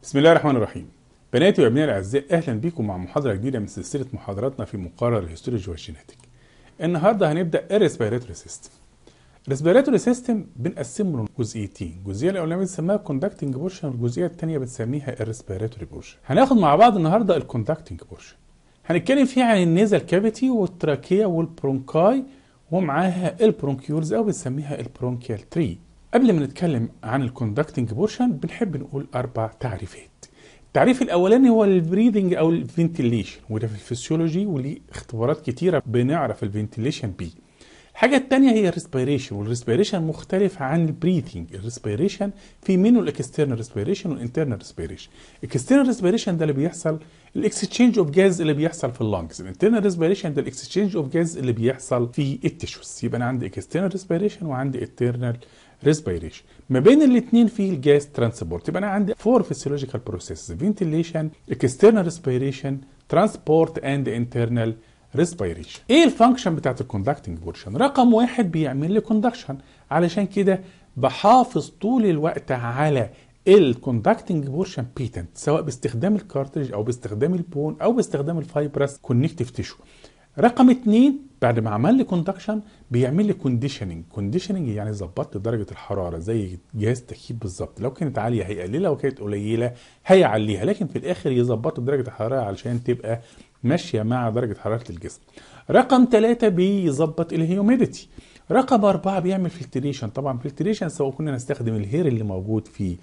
بسم الله الرحمن الرحيم بناتي وابنائي الاعزاء اهلا بكم مع محاضره جديده من سلسله محاضراتنا في مقرر الهيستولوجي والجينيتك النهارده هنبدا الريسبيراتوري سيستم الريسبيراتوري سيستم بنقسمه لجزئيتين الجزئيه الاولانيه بنسميها الكوندكتنج بورشن والجزئيه الثانيه بنسميها الريسبيراتوري بورشن هناخد مع بعض النهارده الكوندكتنج بورشن هنتكلم فيه عن النيزل كافيتي والتراكيه والبرونكاي ومعاها البرونكيولز او بنسميها البرونكيال تري قبل ما نتكلم عن الكوندكتنج بورشن بنحب نقول اربع تعريفات التعريف الاولاني هو البريدنج او الفنتيليشن وده في الفسيولوجي وليه اختبارات كتيره بنعرف الفنتيليشن بيه الحاجة التانية هي الريسبيريشن والريسبيريشن مختلف عن البريثنج الريسبيريشن في منه الاكسترنال ريسبيريشن والانترنال ريسبيريشن الاكسترنال ريسبيريشن ده اللي بيحصل الاكستشينج اوف جاز اللي بيحصل في اللنجز الانترنال ريسبيريشن ده الاكستشينج اوف جاز اللي بيحصل في التيشوز يبقى انا عندي اكسترنال ريسبيريشن وعندي انترنال ريسبيريشن ما بين الاثنين في الجاز ترانسبورت يبقى انا عندي فور فيسيولوجيكال بروسيس فنتيليشن اكسترنال ريسبيريشن ترانسبورت اند انترنال ريسبيريشن ايه الفانكشن بتاعت الكوندكتنج بورشن رقم واحد بيعمل لي كوندكشن علشان كده بحافظ طول الوقت على الكوندكتنج بورشن بيتنت سواء باستخدام الكارتريج او باستخدام البون او باستخدام الفايبرس كونكتيف تيشو رقم اتنين بعد ما عمل لي كوندكشن بيعمل لي كونديشننج كونديشننج يعني ظبطت درجه الحراره زي جهاز تكييف بالظبط لو كانت عاليه هيقللها وكانت قليله هيعليها لكن في الاخر يظبطوا درجه الحراره علشان تبقى ماشيه مع درجه حراره الجسم رقم ثلاثة بيظبط الهيوميديتي رقم أربعة بيعمل فلتريشن طبعا فلتريشن سواء كنا نستخدم الهير اللي موجود في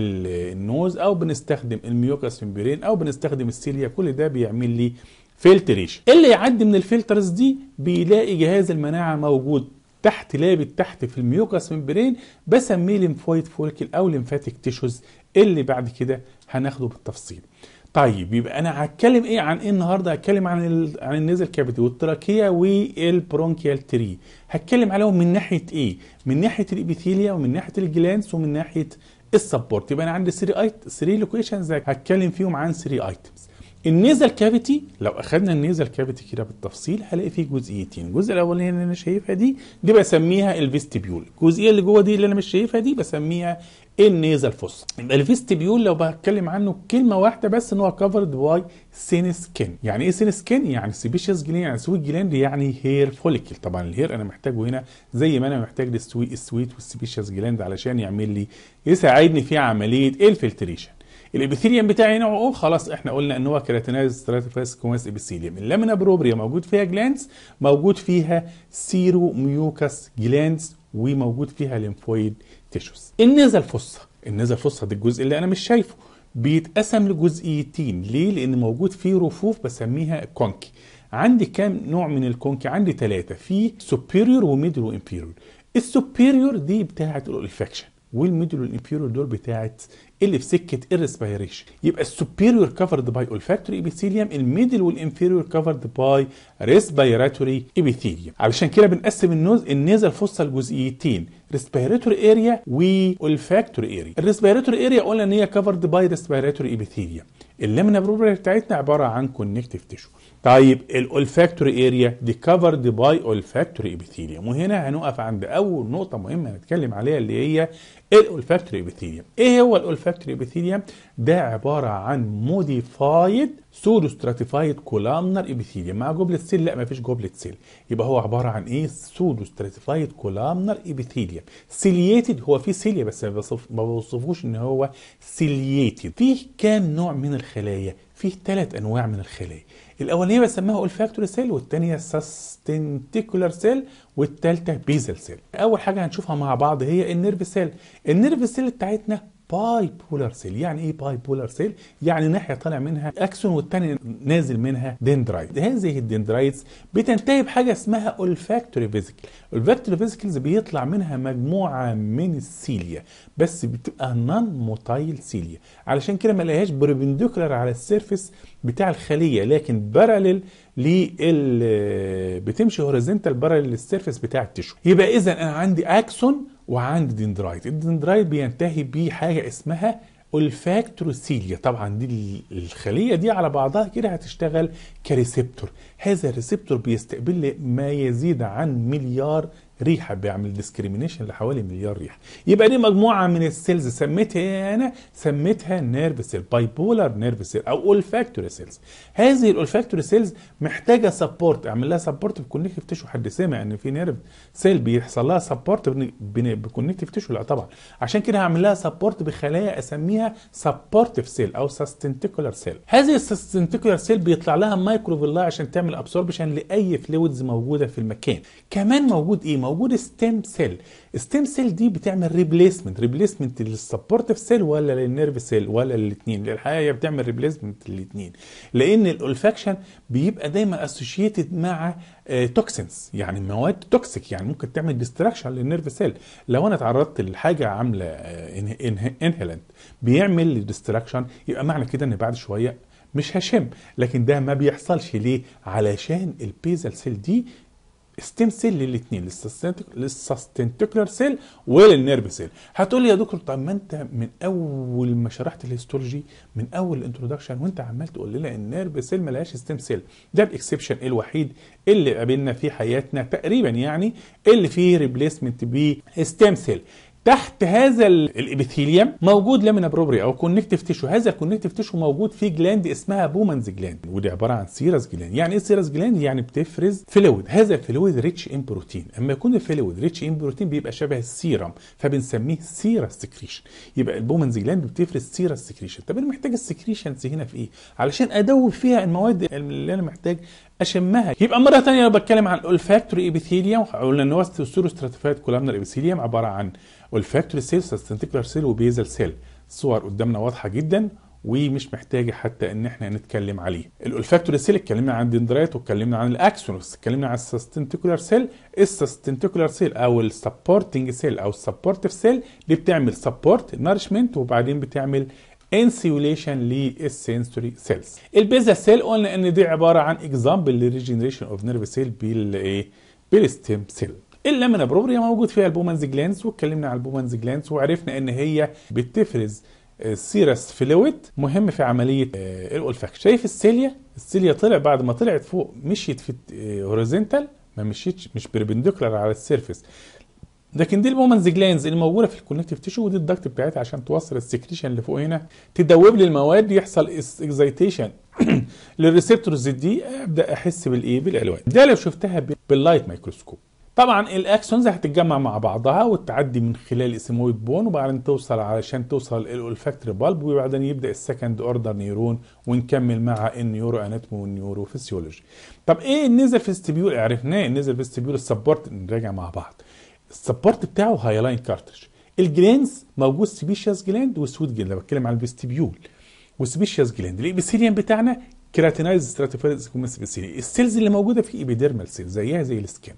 النوز أو بنستخدم الميوكاس ممبرين أو بنستخدم السيليا كل ده بيعمل لي فلتريشن اللي يعدي من الفلترز دي بيلاقي جهاز المناعة موجود تحت لابد تحت في الميوكاس ممبرين بسميه ليمفويد فولكل او ليمفاتيك تيشوز اللي بعد كده هناخده بالتفصيل طيب يبقى انا هتكلم ايه عن ايه النهارده هتكلم عن ال... عن النيزل كافيتي والتراكيه والبرونكيال تري هتكلم عليهم من ناحيه ايه من ناحيه الابيثيليا ومن ناحيه الجلانس ومن ناحيه السبورت يبقى انا عندي 3 ايت 3 لوكيشنز هتكلم فيهم عن 3 ايتمز النيزل كافيتي لو اخذنا النيزل كافيتي كده بالتفصيل هلاقي فيه جزئيتين الجزء الاولاني اللي انا شايفها دي دي بسميها الفيستيبيول الجزئيه اللي جوه دي اللي انا مش شايفها دي بسميها النيزل فوس يبقى الفيستيبيول لو بتكلم عنه كلمه واحده بس ان هو كفرد باي سين سكين يعني ايه سين سكين يعني سيبيشيس جلاند يعني سويت جلاند يعني هير فوليكل طبعا الهير انا محتاجه هنا زي ما انا محتاج للسويت السويت والسيبيشيس جلاند علشان يعمل لي يساعدني في عمليه الفلتريشن الابيثيليوم بتاعي نوعه خلاص احنا قلنا ان هو كيراتينايز ستراتيفاس كوماس ابيثيليوم اللامينا بروبريا موجود فيها جلاندز موجود فيها سيرو ميوكاس جلاندز وموجود فيها ليمفويد تيشوز النزل فصه النزل فصه ده الجزء اللي انا مش شايفه بيتقسم لجزئيتين ليه لان موجود فيه رفوف بسميها كونكي عندي كام نوع من الكونكي عندي ثلاثه في سوبيريور وميدل وانفيريور السوبيريور دي بتاعه الانفكشن والميدل والانفيريور دول بتاعت اللي في سكه الريسبيريشن يبقى السوبيريور كفرد باي اولفاكتوري ابيثيليوم الميدل والانفيريور كفرد باي ريسبيراتوري ابيثيليوم علشان كده بنقسم النوز النيزل فصه لجزئيتين ريسبيراتوري اريا والفاكتوري اريا الريسبيراتوري اريا قلنا ان هي كفرد باي ريسبيراتوري ابيثيليوم اللامنا بروبري بتاعتنا عباره عن كونكتيف تيشو طيب الاولفاكتوري اريا دي كفرد باي اولفاكتوري ابيثيليوم وهنا هنقف عند اول نقطه مهمه هنتكلم عليها اللي هي الاولفاكتوري ابيثيليوم ايه هو الاولفاكتوري ابيثيليوم ده عباره عن موديفايد سودو ستراتيفايد كولامنر ابيثيليوم مع جوبلت سيل لا مفيش جوبلت سيل يبقى هو عباره عن ايه سودو ستراتيفايد كولامنر ابيثيليوم سيلييتد هو فيه سيليا بس ما بوصفوش ان هو سيلييتد فيه كام نوع من الخلايا فيه ثلاث انواع من الخلايا الاولانيه بسميها اولفاكتوري سيل والثانيه ساستنتيكولار سيل والثالثه بيزل سيل اول حاجه هنشوفها مع بعض هي النيرف سيل النيرف سيل بتاعتنا باي بولار سيل يعني ايه باي بولار سيل يعني ناحيه طالع منها اكسون والثانيه نازل منها دندرايت هذه الدندرايتس بتنتهي بحاجه اسمها اولفاكتوري فيزيكل اولفاكتوري فيزيكلز بيطلع منها مجموعه من السيليا بس بتبقى نون موتايل سيليا علشان كده ما لقاهاش بربنديكولار على السيرفيس بتاع الخليه لكن باراليل لل بتمشي هوريزونتال باراليل للسيرفيس بتاع التشو يبقى اذا انا عندي اكسون وعندي دندرايت الدندرايت بينتهي بحاجه اسمها الفاكتوروسيليا طبعا دي الخليه دي على بعضها كده هتشتغل كريسبتور هذا الريسبتور بيستقبل لي ما يزيد عن مليار ريحه بيعمل ديسكريميشن لحوالي مليار ريحه يبقى دي مجموعه من السيلز سميتها انا سميتها نيرف سيل باي بولار نيرف سيل او اولفاكتوري سيلز هذه الاولفاكتوري سيلز محتاجه سبورت اعمل لها سبورت بكونكتيف تيشو حد سمع ان في نيرف سيل بيحصل لها سبورت بكونكتيف تيشو لا طبعا عشان كده هعمل لها سبورت بخلايا اسميها سبورتيف سيل او سستنتيكولار سيل هذه السستنتيكولار سيل بيطلع لها مايكروفيلا عشان تعمل ابسوربشن لاي فلويدز موجوده في المكان كمان موجود ايه موجود ستيم سيل ستيم سيل دي بتعمل ريبليسمنت ريبليسمنت للسبورتيف سيل ولا للنيرف سيل ولا للاثنين الحقيقه هي بتعمل ريبليسمنت للاثنين لان الاولفاكشن بيبقى دايما اسوشيتد مع توكسينز يعني مواد توكسيك يعني ممكن تعمل ديستراكشن للنيرف سيل لو انا اتعرضت لحاجه عامله انهيلنت بيعمل ديستراكشن يبقى معنى كده ان بعد شويه مش هشم لكن ده ما بيحصلش ليه علشان البيزل سيل دي ستيم سيل للاثنين للسستنتيكولار سيل وللنيرف سيل هتقول لي يا دكتور طب ما انت من اول ما شرحت الهيستولوجي من اول الانترودكشن وانت عمال تقول لنا النيرف سيل ملهاش ستيم سيل ده الاكسبشن الوحيد اللي قابلنا في حياتنا تقريبا يعني اللي فيه ريبليسمنت بستيم سيل تحت هذا الابيثيليوم موجود لامينا بروبري او كونكتيف تيشو هذا الكونكتيف تيشو موجود في جلاند اسمها بومانز جلاند ودي عباره عن سيرس جلاند يعني ايه سيرس جلاند يعني بتفرز فلويد هذا الفلويد ريتش ان بروتين اما يكون الفلويد ريتش ان بروتين بيبقى شبه السيرم فبنسميه سيرس سكريشن يبقى البومانز جلاند بتفرز سيرس سكريشن طب انا محتاج السكريشنز هنا في ايه علشان ادوب فيها المواد اللي انا محتاج اشمها يبقى مره ثانيه انا بتكلم عن الاولفاكتوري ابيثيليوم قلنا ان هو ستراتيفايد كولامنر ابيثيليوم عباره عن والفاكتوري سيل سستنتيكولار سيل وبيزل سيل الصور قدامنا واضحه جدا ومش محتاجه حتى ان احنا نتكلم عليه الولفاكتوري سيل اتكلمنا عن الدندرايت واتكلمنا عن الاكسونوس اتكلمنا عن السستنتيكولار سيل السستنتيكولار سيل او السبورتنج سيل او السبورتيف سيل دي بتعمل سبورت نارشمنت وبعدين بتعمل انسيوليشن للسنسوري سيلز البيزا سيل قلنا ان دي عباره عن اكزامبل للريجنريشن اوف نيرف سيل بالايه بالستيم سيل اللامينا بروبريا موجود فيها البومانز جلانز واتكلمنا على البومانز جلانز وعرفنا ان هي بتفرز سيرس فلويد مهم في عمليه الاولفاكشن شايف السيليا السيليا طلع بعد ما طلعت فوق مشيت في هوريزونتال ما مشيتش مش بربنديكولار على السيرفيس لكن دي البومانز جلانز اللي موجوده في الكونكتيف تيشو ودي الضغط بتاعتها عشان توصل السكريشن اللي فوق هنا تدوب لي المواد يحصل اكزيتيشن للريسبتورز دي ابدا احس بالايه بالالوان ده لو شفتها باللايت مايكروسكوب طبعا الاكسونز هتتجمع مع بعضها وتعدي من خلال الاسمويد بون وبعدين توصل علشان توصل الاولفاكتوري بالب وبعدين يبدا السكند اوردر نيرون ونكمل مع النيورو اناتومي والنيورو فيسيولوجي طب ايه النيزل فيستبيول عرفناه النيزل فيستبيول السبورت نراجع مع بعض السبورت بتاعه هايلاين كارترج الجلانز موجود سبيشياس جلاند وسويت جلاند بتكلم عن الفيستبيول وسبيشياس جلاند الابيثيليوم بتاعنا كيراتينايز ستراتيفايد السيلز اللي موجوده في ايبيديرمال سيل زيها زي السكين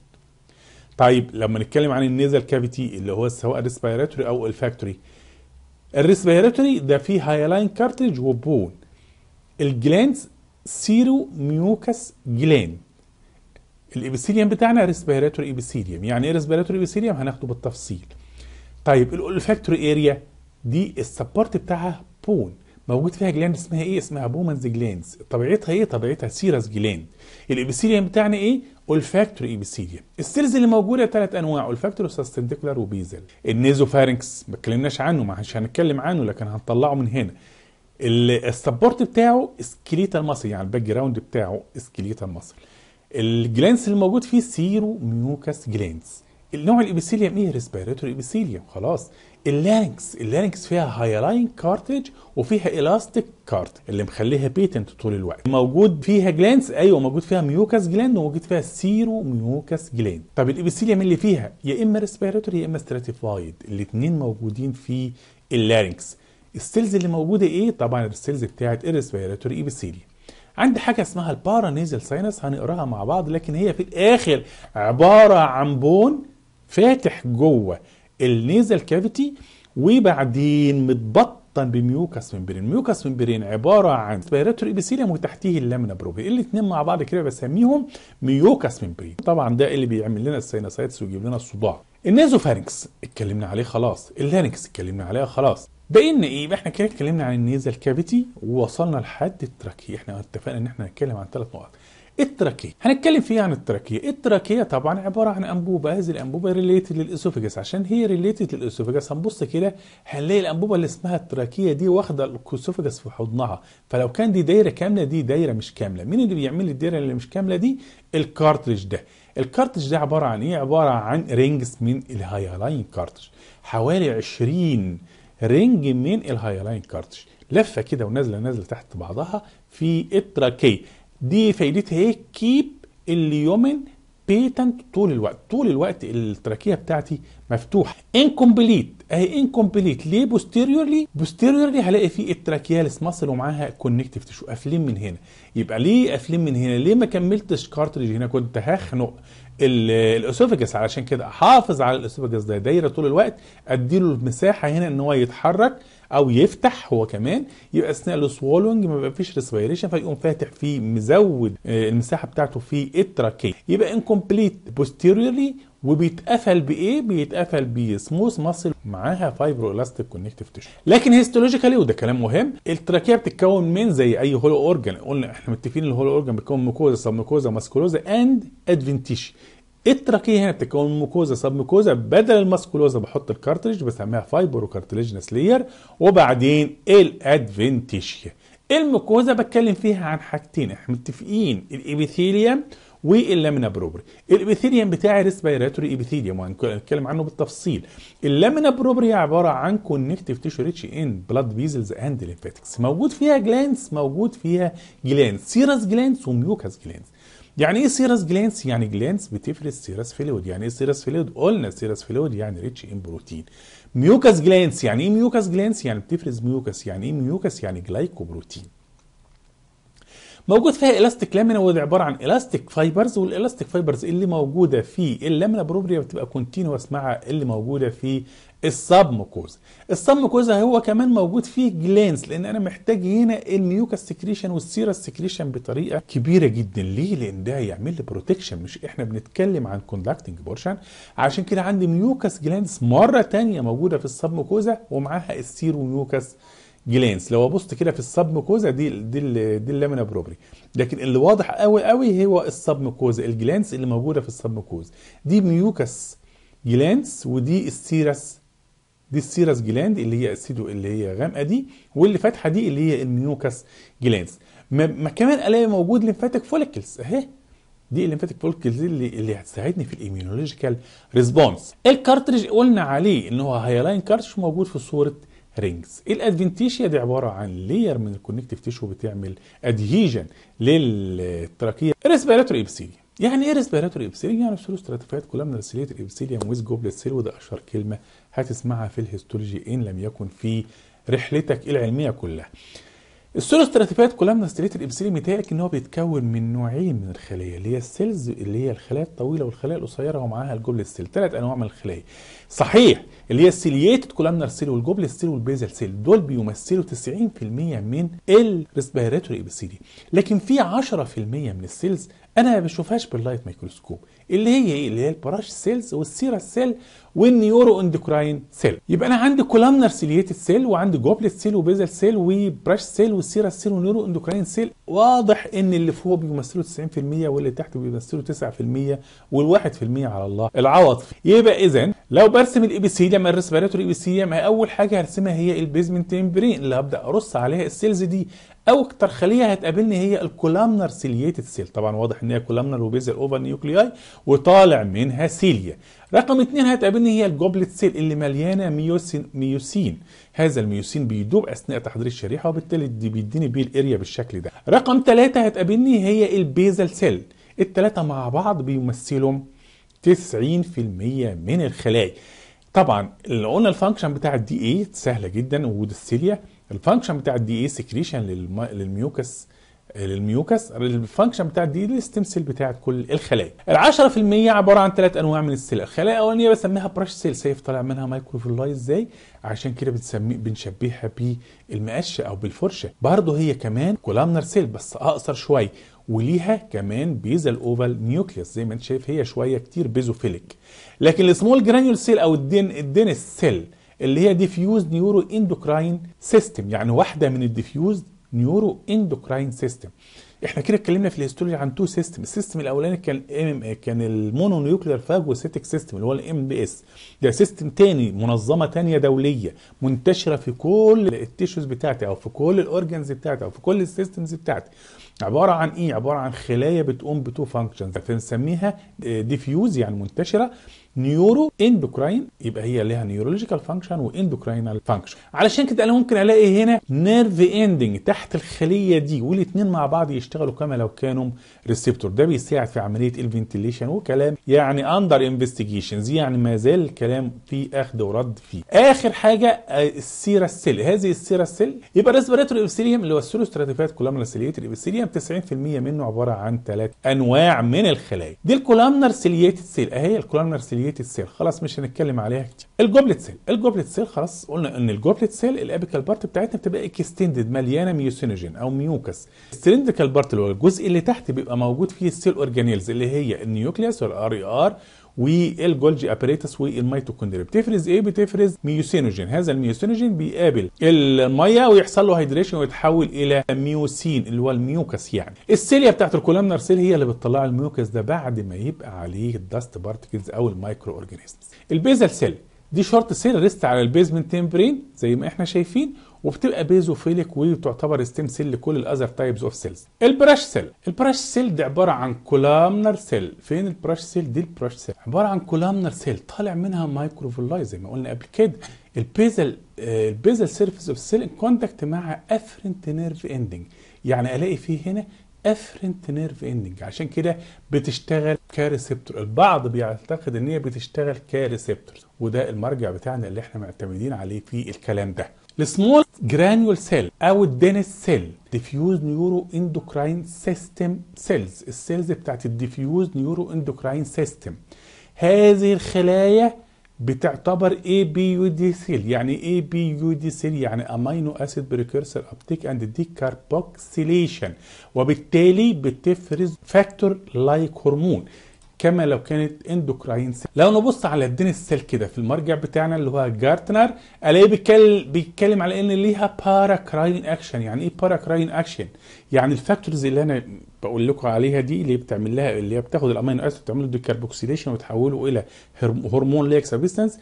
طيب لما نتكلم عن النيزل كافيتي اللي هو سواء ريسبيراتوري او الفاكتوري الريسبيراتوري ده فيه هايلاين كارتريج وبون الجلاندز سيرو ميوكس جلاند الابيثيليوم بتاعنا ريسبيراتوري ابيثيليوم يعني ايه ريسبيراتوري ابيثيليوم هناخده بالتفصيل طيب الاولفاكتوري اريا دي السبورت بتاعها بون موجود فيها جلاند اسمها ايه اسمها بومانز جلاندز طبيعتها ايه طبيعتها سيرس جلاند الابيثيليوم بتاعنا ايه olfactory epithelium السيلز اللي موجوده ثلاث انواع olfactory سستنتيكولار وبيزل النيزوفارنكس ما اتكلمناش عنه مش هنتكلم عنه لكن هنطلعه من هنا السبورت بتاعه سكليتال ماسل يعني الباك جراوند بتاعه سكليتال ماسل الجلانس اللي موجود فيه سيرو ميوكاس جلانس النوع الابيثيليوم ايه ريسبيراتوري ابيثيليوم خلاص اللارنكس اللارنكس فيها هايلاين كارتج وفيها الاستيك كارت اللي مخليها بيتنت طول الوقت موجود فيها جلانس ايوه موجود فيها ميوكاس جلاند وموجود فيها سيرو ميوكاس جلاند طب الابيثيليوم اللي فيها يا اما ريسبيراتوري يا اما ستراتيفايد الاثنين موجودين في اللارنكس السيلز اللي موجوده ايه طبعا السيلز بتاعت الريسبيراتوري ابيثيليوم عندي حاجه اسمها البارانيزل ساينس هنقراها مع بعض لكن هي في الاخر عباره عن بون فاتح جوه النيزل كافيتي وبعدين متبطن بميوكاس ممبرين ميوكاس ممبرين عباره عن سبيراتوري ابيثيليوم وتحتيه اللامينا بروبي الاثنين مع بعض كده بسميهم ميوكاس ممبرين طبعا ده اللي بيعمل لنا السينوسايتس ويجيب لنا الصداع النيزوفارنكس اتكلمنا عليه خلاص اللارنكس اتكلمنا عليها خلاص بقينا ايه احنا كده اتكلمنا عن النيزل كافيتي ووصلنا لحد التراكي احنا اتفقنا ان احنا نتكلم عن ثلاث نقط التراكيه هنتكلم فيها عن التراكيه التراكيه طبعا عباره عن انبوبه هذه الانبوبه ريليتد للاسوفجس عشان هي ريليتد للاسوفجس هنبص كده هنلاقي الانبوبه اللي اسمها التراكيه دي واخده الاسوفجس في حضنها فلو كان دي دايره كامله دي دايره مش كامله مين اللي بيعمل لي الدايره اللي مش كامله دي الكارتريج ده الكارتريج ده عباره عن ايه عباره عن رينجز من الهايلاين كارتريج حوالي 20 رينج من الهايلاين كارتريج لفه كده ونازله نازله تحت بعضها في التراكيه دي فايدتها ايه كيب اليومن بيتنت طول الوقت طول الوقت التراكيه بتاعتي مفتوحه انكمبليت اهي انكمبليت ليه بوستيريورلي بوستيريورلي هلاقي فيه التراكيالس ماسل ومعاها كونكتيف تشو قافلين من هنا يبقى ليه قافلين من هنا ليه ما كملتش كارتريج هنا كنت هخنق الاسوفجس علشان كده احافظ على الاسوفجس ده دايره طول الوقت اديله المساحه هنا ان هو يتحرك او يفتح هو كمان يبقى اثناء السوالونج ما فيش ريسبيريشن فيقوم فاتح فيه مزود المساحه بتاعته في التراكيه يبقى انكمبليت بوستيريورلي وبيتقفل بايه؟ بيتقفل بسموث ماسل معاها فايبرو الاستيك كونكتيف تيشو لكن هيستولوجيكالي وده كلام مهم التراكيه بتتكون من زي اي هولو اورجان قلنا احنا متفقين الهولو اورجان بيتكون ميكوزا سب ميكوزا ماسكولوزا اند ادفنتيشي التراكيه هنا بتتكون من ميكوزا سب ميكوزا بدل الماسكولوزا بحط الكارتريج بسميها فايبرو كارتليجنس لير وبعدين الادفنتيشيا الميكوزا بتكلم فيها عن حاجتين احنا متفقين الابيثيليوم واللامينا بروبري الابيثيليوم بتاعي ريسبيراتوري ابيثيليوم وهنتكلم عنه بالتفصيل اللامينا بروبري عباره عن كونكتيف تيشو ريتش ان بلاد فيزلز اند ليمفاتكس موجود فيها جلانس موجود فيها جلانس سيرس جلانس وميوكاس جلانس يعني ايه سيرس جلانس يعني جلانس بتفرز سيرس فلويد يعني ايه سيرس فلويد قلنا سيرس فلويد يعني ريتش ان بروتين ميوكاس جلانس يعني ايه ميوكاس جلانس يعني بتفرز ميوكاس يعني ايه ميوكاس يعني جلايكوبروتين موجود فيها الاستيك لامينا وده عباره عن الاستيك فايبرز والالاستيك فايبرز اللي موجوده في اللامينا بروبريا بتبقى كونتينوس مع اللي موجوده في السب ميكوزا السب ميكوزا هو كمان موجود فيه جلانس لان انا محتاج هنا الميوكاس سكريشن والسيرس سكريشن بطريقه كبيره جدا ليه لان ده يعمل لي بروتكشن مش احنا بنتكلم عن كوندكتنج بورشن عشان كده عندي ميوكاس جلانس مره تانية موجوده في السب ميكوزا ومعاها السيرو ميوكاس جلانس لو ابص كده في السب ميكوزا دي دي دي اللامينا بروبري لكن اللي واضح قوي قوي هو السب ميكوزا الجلانس اللي موجوده في السب ميكوزا دي ميوكاس جلانس ودي السيرس دي السيرس جلاند اللي هي اسيدو اللي هي غامقه دي واللي فاتحه دي اللي هي الميوكاس جلانس ما, ما كمان الاقي موجود ليمفاتيك فوليكلز اهي دي الليمفاتيك فوليكلز اللي اللي هتساعدني في الايميونولوجيكال ريسبونس الكارتريج قلنا عليه ان هو هايلاين كارتريج موجود في صوره رينجز الادفنتيشيا دي عباره عن لير من الكونكتيف تيشو بتعمل ادهيجن للتراكيه ريسبيراتوري ابسيليوم يعني ايه ريسبيراتوري ابسيليوم يعني سيروستراتيفات كولامنا سيليت الابسيليوم ويز جوبلت سيل وده اشهر كلمه هتسمعها في الهيستولوجي ان لم يكن في رحلتك العلميه كلها السيروستراتيفات كولامنا ستريت الابسيليوم متهيألك ان هو بيتكون من نوعين من الخلايا اللي هي السيلز اللي هي الخلايا الطويله والخلايا القصيره ومعاها الجوبلت سيل ثلاث انواع من الخلايا صحيح اللي هي السيلييتد كولامنر سيل والجوبلت سيل والبيزل سيل دول بيمثلوا 90% من الريسبيراتوري ابسيليوم لكن في 10% من السيلز انا ما بشوفهاش باللايت ميكروسكوب اللي هي ايه اللي هي البراش سيلز والسيرا سيل والنيورو اندوكراين سيل يبقى انا عندي كولامنر سيلييتد سيل وعندي جوبلت سيل وبيزل سيل وبراش سيل والسيرا سيل ونيورو اندوكراين سيل واضح ان اللي فوق بيمثلوا 90% واللي تحت بيمثلوا 9% وال1% على الله العوض يبقى اذا لو برسم الابيثيليوم الريسبيراتوري ابيثيليوم اول حاجه هرسمها هي البيزمنت ممبرين اللي هبدا ارص عليها السيلز دي او اكتر خليه هتقابلني هي الكولامنر سيلييتد سيل طبعا واضح ان هي كولامنر وبيزل اوفر نيوكلياي وطالع منها سيليا رقم اتنين هتقابلني هي الجوبلت سيل اللي مليانه ميوسين ميوسين هذا الميوسين بيدوب اثناء تحضير الشريحه وبالتالي دي بيديني بيه الاريا بالشكل ده رقم ثلاثة هتقابلني هي البيزل سيل الثلاثه مع بعض بيمثلوا 90% من الخلايا طبعا اللي قلنا الفانكشن بتاع الدي اي سهله جدا وجود السيليا الفانكشن بتاع الدي اي سكريشن للميوكس للميوكس الفانكشن بتاع الدي اي الستيم سيل بتاعت كل الخلايا ال 10% عباره عن ثلاث انواع من السيل الخلايا الاولانيه بسميها براش سيل سيف طالع منها مايكروفيلاي ازاي عشان كده بنسميه بنشبهها بالمقشه او بالفرشه برضه هي كمان كولامنر سيل بس اقصر شويه وليها كمان بيزل اوفال نيوكليوس زي ما انت شايف هي شويه كتير بيزوفيليك لكن السمول جرانيول سيل او الدين الدينس سيل اللي هي ديفيوز نيورو اندوكراين سيستم يعني واحده من الديفيوز نيورو اندوكراين سيستم احنا كده اتكلمنا في الهيستوري عن تو سيستم السيستم الاولاني كان ام كان المونو نيوكلير فاجوسيتك سيستم اللي هو الام بي اس ده سيستم تاني منظمه تانية دوليه منتشره في كل التيشوز بتاعتي او في كل الاورجنز بتاعتي او في كل السيستمز بتاعتي عباره عن ايه عباره عن خلايا بتقوم بتو فانكشنز فنسميها ديفيوز يعني منتشره نيورو اندوكراين يبقى هي ليها نيورولوجيكال فانكشن واندوكراينال فانكشن علشان كده انا ممكن الاقي هنا نيرف اندنج تحت الخليه دي والاثنين مع بعض يشتغلوا كما لو كانوا ريسبتور ده بيساعد في عمليه الفنتيليشن وكلام يعني اندر انفستيجيشنز يعني ما زال الكلام في اخذ ورد فيه اخر حاجه السيرا سيل هذه السيرا سيل يبقى الريسبيراتوري ابسيليوم اللي هو السيروستراتيفات كولامنر سيليتد الابسيليوم 90% منه عباره عن ثلاث انواع من الخلايا دي الكولامنر سيليتد سيل اهي الكولامنر سيليتد سيل خلاص مش هنتكلم عليها كتير الجوبلت سيل الجوبلت سيل خلاص قلنا ان الجوبلت سيل الابيكال بارت بتاعتنا بتبقى اكستندد مليانه ميوسينوجين او ميوكس السلندريكال بارت اللي هو الجزء اللي تحت بيبقى موجود فيه السيل اورجانيلز اللي هي النيوكليوس والار اي ار والجولجي اباريتس والميتوكوندريا بتفرز ايه بتفرز ميوسينوجين هذا الميوسينوجين بيقابل الميه ويحصل له هيدريشن ويتحول الى ميوسين اللي هو الميوكس يعني السيليا بتاعت الكولامنر سيل هي اللي بتطلع الميوكس ده بعد ما يبقى عليه الدست بارتكلز او المايكرو اورجانيزمز البيزل سيل دي شورت سيل ريست على البيزمنت تمبرين زي ما احنا شايفين وبتبقى بيزوفيليك وتعتبر ستيم سيل لكل الاذر تايبز اوف سيلز البراش سيل البراش سيل دي عباره عن كولامنر سيل فين البراش سيل دي البراش سيل عباره عن كولامنر سيل طالع منها مايكروفيلاي زي ما قلنا قبل كده البيزل البيزل سيرفيس اوف سيل ان كونتاكت مع افرنت نيرف اندنج يعني الاقي فيه هنا افرنت نيرف اندنج عشان كده بتشتغل كريسبتور البعض بيعتقد ان هي بتشتغل كريسبتور وده المرجع بتاعنا اللي احنا معتمدين عليه في الكلام ده السمول جرانيول سيل او الدينس سيل ديفيوز نيورو اندوكراين سيستم سيلز السيلز بتاعت الديفيوز نيورو اندوكراين سيستم هذه الخلايا بتعتبر اي بي يو دي سيل يعني اي بي يو دي سيل يعني امينو اسيد بريكورسر ابتيك اند ديكاربوكسيليشن وبالتالي بتفرز فاكتور لايك هرمون كما لو كانت اندوكراين سيل لو نبص على الدين السيل كده في المرجع بتاعنا اللي هو جارتنر الاقيه بيتكلم بيتكلم على ان ليها باراكراين اكشن يعني ايه باراكراين اكشن يعني الفاكتورز اللي انا بقول لكم عليها دي اللي بتعمل لها اللي هي بتاخد الامينو اسيد وتعمل له ديكاربوكسيليشن وتحوله الى هرمون ليك سبستانس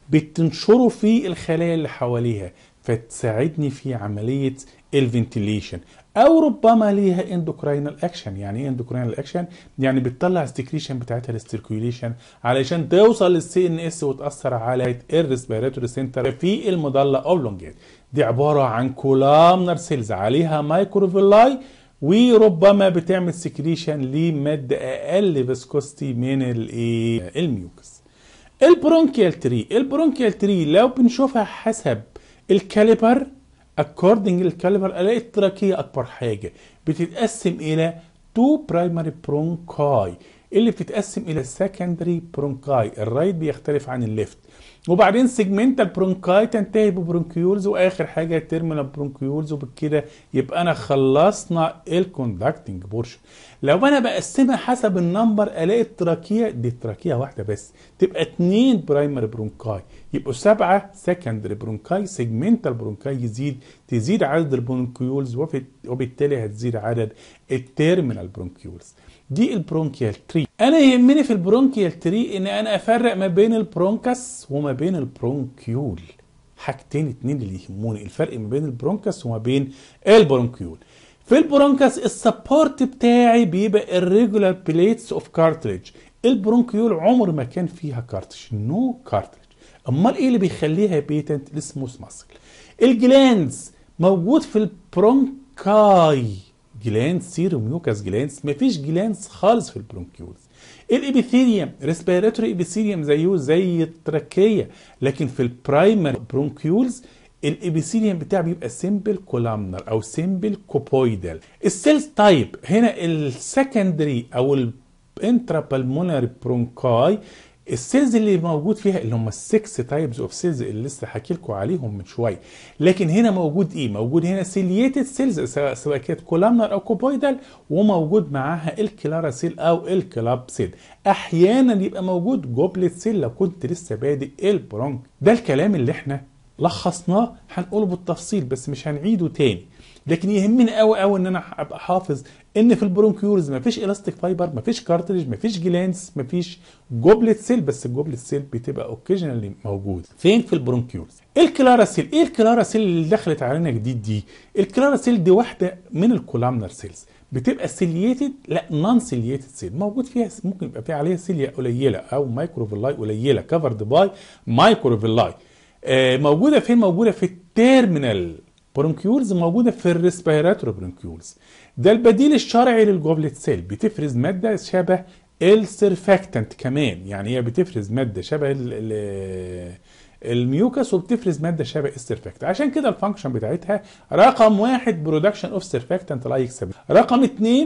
بتنشره في الخلايا اللي حواليها فتساعدني في عمليه الفنتيليشن او ربما ليها اندوكراينال اكشن يعني ايه اندوكراينال اكشن يعني بتطلع السكريشن بتاعتها للسيركيوليشن علشان توصل للسي ان اس وتاثر على الريسبيراتوري سنتر في المظله اوبلونجيت دي عباره عن كولامنر سيلز عليها مايكروفيلاي وربما بتعمل سكريشن لماده اقل فيسكوستي من الايه الميوكس البرونكيال تري البرونكيال تري لو بنشوفها حسب الكاليبر اكوردنج للكاليبر الاقي التراكيه اكبر حاجه بتتقسم الى تو برايمري برونكاي اللي بتتقسم الى سكندري برونكاي الرايت بيختلف عن الليفت وبعدين سيجمنتال برونكاي تنتهي ببرونكيولز واخر حاجه تيرمينال برونكيولز وبكده يبقى انا خلصنا الكوندكتنج بورشن لو انا بقسمها حسب النمبر الاقي التراكيه دي تراكيه واحده بس تبقى اتنين برايمري برونكاي يبقوا سبعه سكندري برونكاي سيجمنتال برونكاي يزيد تزيد عدد البرونكيولز وبالتالي هتزيد عدد التيرمينال برونكيولز دي البرونكيال تري انا يهمني في البرونكيال تري ان انا افرق ما بين البرونكس وما بين البرونكيول حاجتين اتنين اللي يهموني الفرق ما بين البرونكس وما بين البرونكيول في البرونكس السبورت بتاعي بيبقى الريجولار بليتس اوف كارتريج البرونكيول عمر ما كان فيها كارتريج نو كارتريج امال ايه اللي بيخليها بيتنت السموث ماسل الجلانز موجود في البرونكاي جلانز سيروم ميوكاس جلانز مفيش جلانز خالص في البرونكيولز الابيثيليوم ريسبيراتوري ابيثيليوم زيه زي التراكيه لكن في البرايمري برونكيولز الابيثيليوم بتاعه بيبقى سيمبل كولامنر او سيمبل كوبويدال السيلز تايب هنا السكندري او الانترابلمونري برونكاي السيلز اللي موجود فيها اللي هم السكس تايبز اوف سيلز اللي لسه حكي لكم عليهم من شويه لكن هنا موجود ايه موجود هنا سيلييتد سيلز سواء كانت كولامنر او كوبويدال وموجود معاها الكلارا سيل او الكلاب سيل احيانا يبقى موجود جوبلت سيل لو كنت لسه بادئ البرونك ده الكلام اللي احنا لخصناه هنقوله بالتفصيل بس مش هنعيده تاني لكن يهمني قوي قوي ان انا ابقى حافظ ان في البرونكيولز مفيش الاستيك فايبر مفيش كارتريج مفيش جلانس مفيش جوبلت سيل بس الجوبلت سيل بتبقى اوكيجنالي موجود فين في البرونكيولز الكلارا سيل ايه الكلارا سيل اللي دخلت علينا جديد دي الكلارا سيل دي واحده من الكولامنر سيلز بتبقى سيليتد لا نون سيليتد سيل موجود فيها ممكن يبقى فيها عليها سيليا قليله او مايكروفيلاي قليله كفرد باي مايكروفيلاي آه موجوده فين موجوده في التيرمينال برونكيولز موجوده في الريسبيراتوري برونكيولز ده البديل الشرعي للجوبلت سيل بتفرز ماده شبه السيرفاكتنت كمان يعني هي بتفرز ماده شبه ال ال الميوكس وبتفرز ماده شبه السيرفاكت عشان كده الفانكشن بتاعتها رقم واحد برودكشن اوف سيرفاكتنت لايك سبب رقم اثنين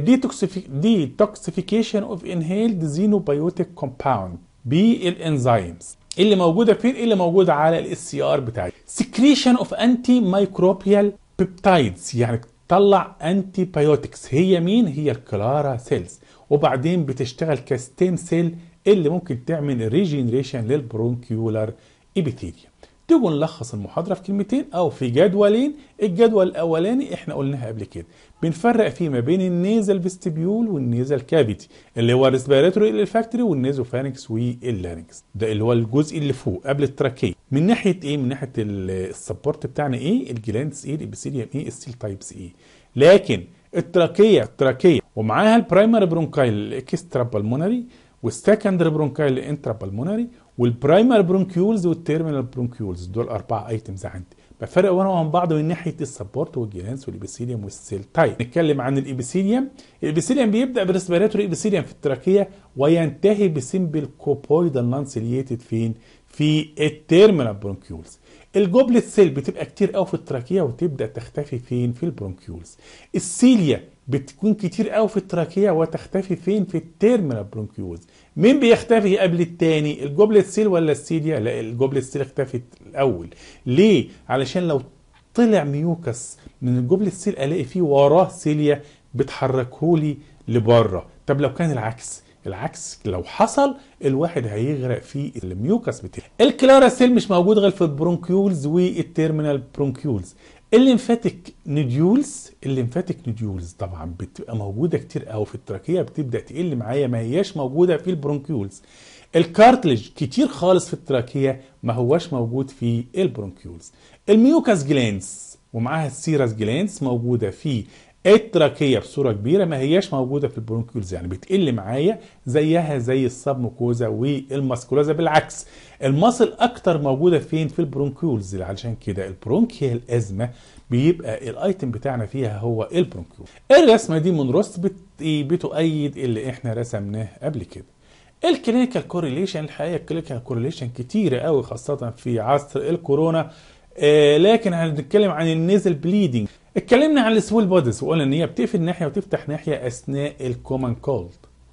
ديتوكسيفيكيشن اوف انهيلد زينوبيوتيك كومباوند بالانزيمز اللي موجوده فين اللي موجوده على الاس سي ار بتاعي سكريشن اوف انتي مايكروبيال بيبتايدز يعني تطلع انتي بايوتكس هي مين هي الكلارا سيلز وبعدين بتشتغل كستيم سيل اللي ممكن تعمل ريجينريشن للبرونكيولار ابيثيليوم تيجي نلخص المحاضره في كلمتين او في جدولين الجدول الاولاني احنا قلناها قبل كده بنفرق فيه ما بين النيزل فيستبيول والنيزل كافيتي اللي هو الريسبيراتوري الفاكتوري والنيزوفارنكس واللارنكس ده اللي هو الجزء اللي فوق قبل التراكيه من ناحيه ايه من ناحيه السبورت بتاعنا ايه الجلاندز ايه الابيثيليوم ايه السيل تايبس ايه لكن التراكيه التراكيه ومعاها البرايمري برونكايل الاكسترا بالمونري والسكندري برونكايل انترا بالمونري والبرايمري برونكيولز والتيرمينال برونكيولز دول اربع ايتمز عندي بفرق بينهم من بعض من ناحيه السبورت والجلانس والابيثيليوم والسيل تايب نتكلم عن الابيثيليوم الابيثيليوم بيبدا بريسبيراتوري ابيثيليوم في التراكيه وينتهي بسمبل كوبويدال نون سيليتد فين في التيرمينال برونكيولز الجوبلت سيل بتبقى كتير قوي في التراكيه وتبدا تختفي فين في البرونكيولز السيليا بتكون كتير قوي في التراكيه وتختفي فين في التيرمينال برونكيولز مين بيختفي قبل التاني الجوبلت سيل ولا السيليا لا الجوبلت سيل اختفت الاول ليه علشان لو طلع ميوكس من الجوبلت سيل الاقي فيه وراه سيليا بتحركهولي لبره طب لو كان العكس العكس لو حصل الواحد هيغرق في الميوكس بتاعه الكلارا سيل مش موجود غير في البرونكيولز والتيرمينال برونكيولز الليمفاتيك نوديولز الليمفاتيك نوديولز طبعا بتبقى موجوده كتير قوي في التراكيه بتبدا تقل معايا ما هياش موجوده في البرونكيولز الكارتلج كتير خالص في التراكيه ما هواش موجود في البرونكيولز الميوكاس جلانس ومعاها السيراس جلانس موجوده في التراكيه بصوره كبيره ما هياش موجوده في البرونكيولز يعني بتقل معايا زيها زي السبموكوزا والماسكولوزا بالعكس المصل اكتر موجوده فين في البرونكيولز علشان كده البرونكيال ازمه بيبقى الايتم بتاعنا فيها هو البرونكيول الرسمه دي من روست بت... بتؤيد اللي احنا رسمناه قبل كده الكلينيكال كوريليشن الحقيقه الكلينيكال كوريليشن كتيره قوي خاصه في عصر الكورونا آه لكن هنتكلم عن النيزل بليدنج اتكلمنا عن السويل بوديز وقلنا ان هي بتقفل ناحيه وتفتح ناحيه اثناء الكومن كولد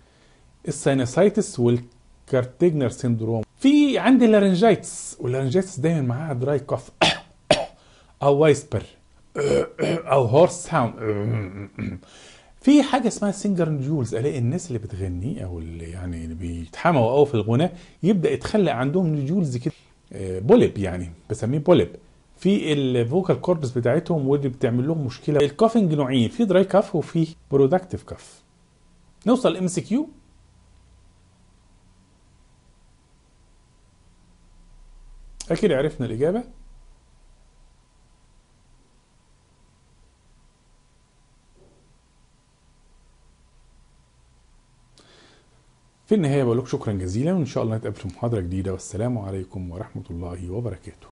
الساينوسايتس والكارتيجنر سيندروم في عندي اللارنجايتس واللارنجايتس دايما معاها دراي كوف او وايسبر او هورس ساوند في حاجه اسمها سينجر نجولز الاقي الناس اللي بتغني او اللي يعني اللي بيتحموا قوي في الغناء يبدا يتخلق عندهم نجولز كده بولب يعني بسميه بولب في الفوكال كوربس بتاعتهم واللي بتعمل لهم مشكله الكافنج نوعين في دراي كاف وفي برودكتيف كاف نوصل لام سي كيو اكيد عرفنا الاجابه في النهايه بقول لكم شكرا جزيلا وان شاء الله نتقابل في محاضره جديده والسلام عليكم ورحمه الله وبركاته